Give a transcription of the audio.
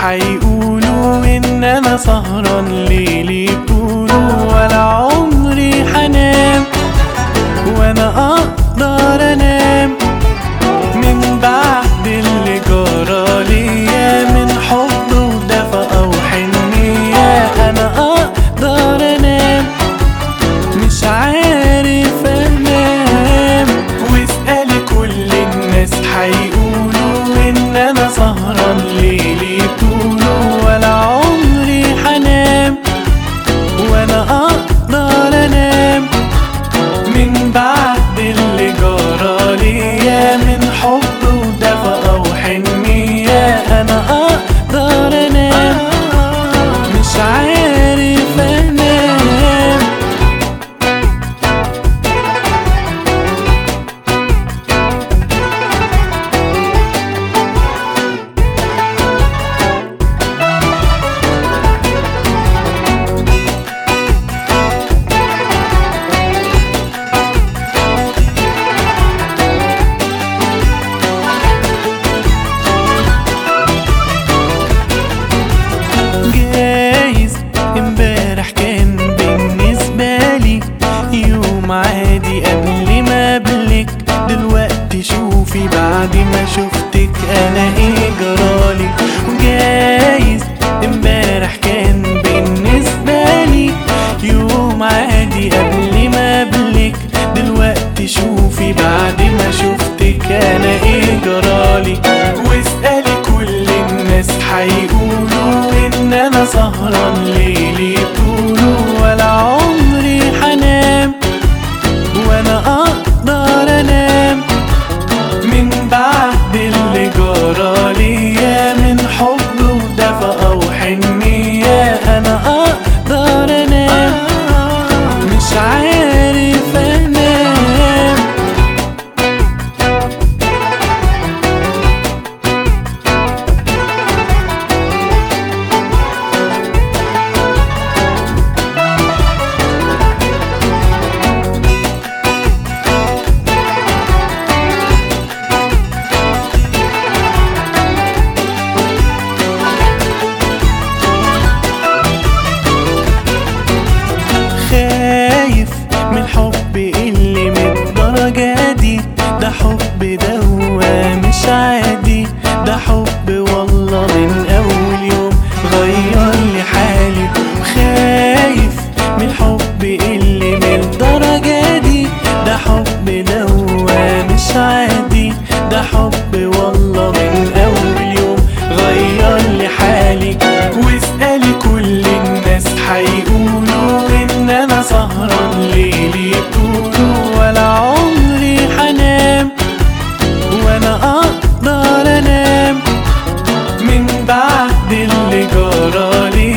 حيقولوا ان انا سهران ليلي طوله ولا عمري حنام وانا اقدر انام من بعد اللي جرى ليا من حب ودفى او حنية انا اقدر انام مش عارف انام واسألي كل الناس حيقولوا ان انا سهران ليلي طوله ولا عمري حنام وانا اقدر انام من بعد اللي جرى ليا من حب ودفى او حنية انا اقدر انام مش عارف انام جايز امبارح كان بالنسبة لي يوم عادي قبل ما قبلك دلوقتي شوفي بعد ما شفتك انا ايه جرالي وجايز امبارح كان بالنسبة لي يوم عادي قبل ما قبلك دلوقتي شوفي بعد ما شفتك انا ايه جرالي واسألي كل الناس حيقولوا ان انا سهران ليلي طوله ولا عمري حنام وانا اقدر انام من بعد اللي جرى ليا من حب ودفى او حنية انا اقدر انام مش عارف انام خايف من حب اللي من الدرجة دي ده حب دوا مش عادي ده حب والله من أول يوم غير لي حالي وخايف من حب اللي من الدرجة دي ده حب دوا مش عادي ده حب والله من أول يوم غير لي حالي واسألي كل الناس حيقولوا إن أنا سهران ليلي طوله ولا عمري حنام وأنا أقدر أنام من بعد اللي جرى لي